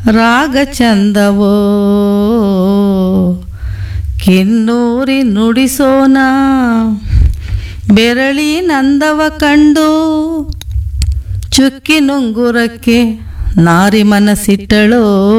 ರಾಗ ಚಂದವೋ ಕಿನ್ನೂರಿ ನುಡಿಸೋಣ ಬೆರಳಿ ನಂದವ ಕಂಡು ಚುಕ್ಕಿ ನುಂಗುರಕ್ಕೆ ನಾರಿ ಮನಸ್ಸಿಟ್ಟಳು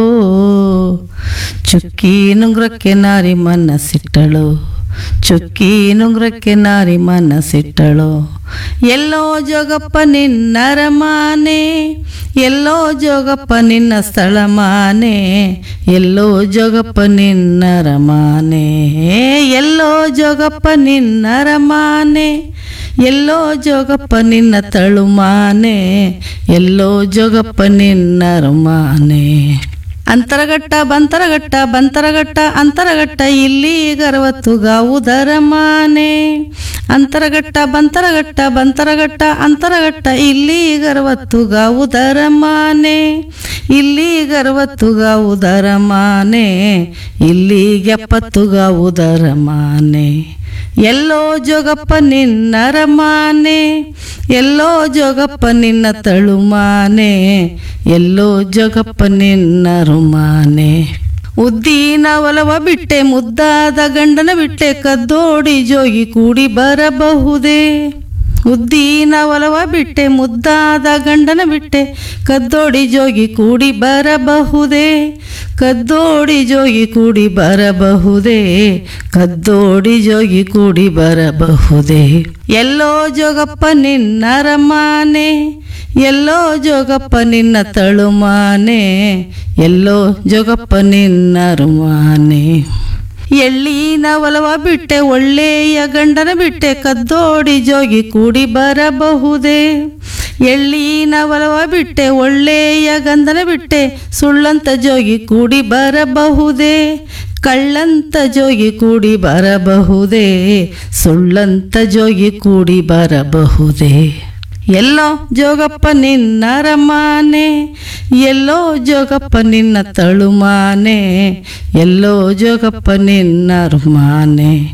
ಚುಕ್ಕಿ ನುಂಗುರಕ್ಕೆ ನಾರಿ ಮನಸ್ಸಿಟ್ಟಳು ಚುಕ್ಕಿ ನುಂಗುರಕ್ಕೆ ನಾರಿ ಮನಸ್ಸಿಟ್ಟಳು ಎಲ್ಲೋ ಜೋಗಪ್ಪ ನಿನ್ನರ ಮಾನೆ ಎಲ್ಲೋ ಜೋಗಪ್ಪ ನಿನ್ನ ಸ್ಥಳ ಮಾನೆ ಎಲ್ಲೋ ಜೋಗಪ್ಪ ನಿನ್ನರ ಮಾನೆ ಎಲ್ಲೋ ಜೋಗಪ್ಪ ನಿನ್ನರ ಮಾನೆ ಎಲ್ಲೋ ಜೋಗಪ್ಪ ನಿನ್ನ ತಳುಮಾನೆ ಎಲ್ಲೋ ಜೋಗಪ್ಪ ನಿನ್ನ ರುಮಾನೆ ಅಂತರಗಟ್ಟ ಬಂತರಗಟ್ಟ ಬಂತರಗಟ್ಟ ಅಂತರಗಟ್ಟ ಇಲ್ಲಿ ಗರ್ವತ್ತು ಗಾವುದರ ಮಾನೆ ಅಂತರಗಟ್ಟ ಬಂತರಗಟ್ಟ ಬಂತರಗಟ್ಟ ಅಂತರಗಟ್ಟ ಇಲ್ಲಿ ಗರ್ವತ್ತು ಗಾವುದರ ಮಾನೆ ಇಲ್ಲಿ ಗರ್ವತ್ತು ಗಾವುದರ ಮಾನೆ ಇಲ್ಲಿ ಗೆಪ್ಪತ್ತು ಗಾವುದರ ಮಾನೆ ಎಲ್ಲೋ ಜೋಗಪ್ಪ ನಿನ್ನ ರಮಾನೆ ಎಲ್ಲೋ ಜೋಗಪ್ಪ ನಿನ್ನ ತಳುಮಾನೆ ಎಲ್ಲೋ ಜೋಗಪ್ಪ ನಿನ್ನ ರುಮಾನೆ ಉದ್ದಿನ ಒಲವ ಬಿಟ್ಟೆ ಮುದ್ದಾದ ಗಂಡನ ಬಿಟ್ಟೆ ಕದ್ದೋಡಿ ಜೋಗಿ ಕೂಡಿ ಬರಬಹುದೇ ಉದ್ದಿನ ಒಲವ ಬಿಟ್ಟೆ ಮುದ್ದಾದ ಗಂಡನ ಬಿಟ್ಟೆ ಕದ್ದೋಡಿ ಜೋಗಿ ಕೂಡಿ ಬರಬಹುದೇ ಕದ್ದೋಡಿ ಜೋಗಿ ಕೂಡಿ ಬರಬಹುದೇ ಕದ್ದೋಡಿ ಜೋಗಿ ಕೂಡಿ ಬರಬಹುದೇ ಎಲ್ಲೋ ಜೋಗಪ್ಪ ನಿನ್ನ ರಮಾನೆ ಎಲ್ಲೋ ಜೋಗಪ್ಪ ನಿನ್ನ ತಳುಮಾನೆ ಎಲ್ಲೋ ಜೋಗಪ್ಪ ನಿನ್ನ ರುಮಾನೆ ಎಳ್ಳಿನ ಒಲವ ಬಿಟ್ಟೆ ಒಳ್ಳೆಯ ಗಂಡನ ಬಿಟ್ಟೆ ಕದ್ದೋಡಿ ಜೋಗಿ ಕೂಡಿ ಬರಬಹುದೇ ಎಳ್ಳಿನ ಒಲವ ಬಿಟ್ಟೆ ಒಳ್ಳೆಯ ಗಂಧನ ಬಿಟ್ಟೆ ಸುಳ್ಳಂತ ಜೋಗಿ ಕೂಡಿ ಬರಬಹುದೇ ಕಳ್ಳಂತ ಜೋಗಿ ಕೂಡಿ ಬರಬಹುದೇ ಸುಳ್ಳಂತ ಜೋಗಿ ಕೂಡಿ ಬರಬಹುದೇ ಎಲ್ಲೋ ಜೋಗಪ್ಪ ನಿನ್ನ ರಮಾನೆ ಎಲ್ಲೋ ಜೋಗಪ್ಪ ನಿನ್ನ ತಳುಮಾನೆ ಎಲ್ಲೋ ಜೋಗಪ್ಪ ನಿನ್ನ ರುಮಾನೆ